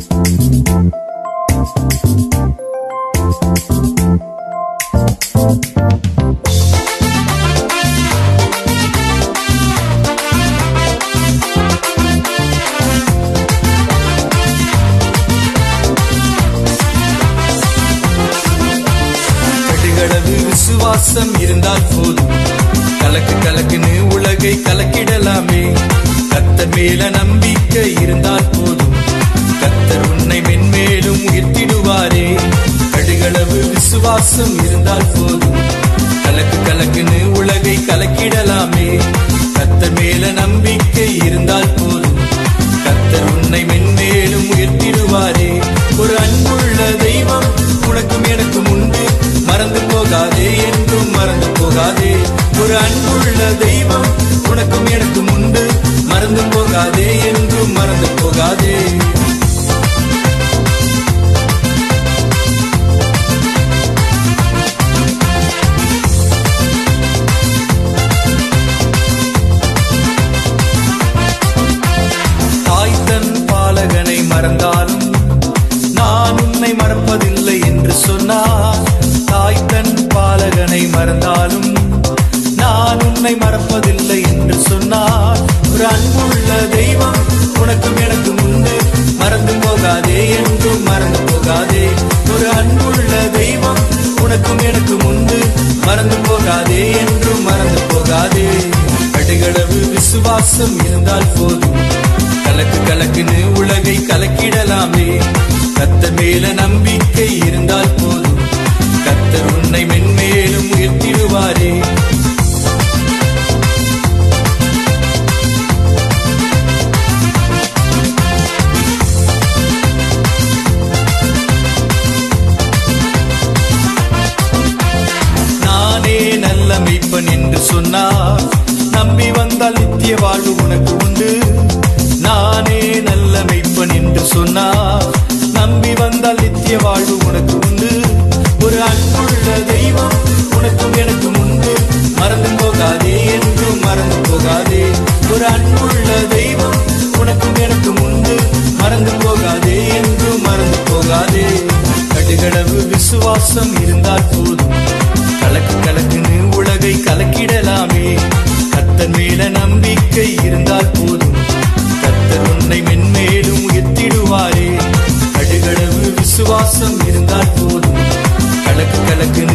கடுகளவு விசுவாசம் இருந்தால் போதும் கலக்கு கலக்குன்னு உலகை கலக்கிடலாமே கத்தர் மேல நம்பிக்கை இருந்தால் போதும் கத்தர் உன்னை மென்மேலும் உயர்த்திடுவாரே கடுகளவு விசுவாசம் இருந்தால் போதும் கலக்கு கலக்குன்னு உலகை கலக்கிடலாமே கத்தர் மேல நம்பிக்கை இருந்தால் போதும் கத்தர் உன்னை மென்மேலும் உயர்த்திடுவாரே ஒரு அன்புள்ள தெய்வம் உனக்கும் எனக்கும் உண்டு மறந்து போகாதே என்றும் மறந்து போகாதே ஒரு அன்புள்ள தெய்வம் உனக்கும் எனக்கும் உண்டு மறந்து போகாதே என்றும் மறந்து போகாதே தாய் தன் பாலகனை மறந்தாலும் நான் உன்னை மறப்பதில்லை என்று சொன்னார் தாய் தன் பாலகனை மறந்தாலும் நான் உன்னை மறப்பதில்லை என்று சொன்னார் ஒரு அன்புள்ள தெய்வம் உனக்கும் எனக்கும் உண்டு மறந்து போகாதே என்றும் மறந்து போகாதே ஒரு அன்புள்ள தெய்வம் உனக்கும் எனக்கும் உண்டு மறந்து போகாதே என்றும் மறந்து போகாதே கடுகளவு விசுவாசம் இருந்தால் போதும் கலக்கு கலக்குன்னு உலகை கலக்கிடலாமே கத்தர் மேல நம்பிக்கை இருந்தால் போதும் கத்தர் உன்னை மென்மேலும் உயர்த்திடுவாரே நானே நல்ல மெய்ப்பன் என்று சொன்னார் நம்பி வந்தால் நித்திய வாழ்வு உனக்கு உண்டு நானே நல்ல மெய்ப்பன் என்று சொன்னார் நம்பி வந்தால் நித்திய வாழ்வு உனக்கு உண்டு ஒரு அன்புள்ள தெய்வம் உனக்கும் எனக்கும் உண்டு மறந்து போகாதே என்றும் மறந்து போகாதே ஒரு அன்புள்ள தெய்வம் உனக்கும் எனக்கும் உண்டு மறந்து போகாதே என்றும் மறந்து போகாதே கடுகளவு விசுவாசம் இருந்தால் போதும் கலக்கு கலக்குன்னு உலகை கலக்கிடலாமே கத்தன் மேல நம்பிக்கை இருந்தால் போதும் கத்தர் உன்னை மென்மேலும் உயர்த்திடுவாரே கடுகளவு விசுவாசம் இருந்தால் போதும் கலக்கு கலக்குன்னு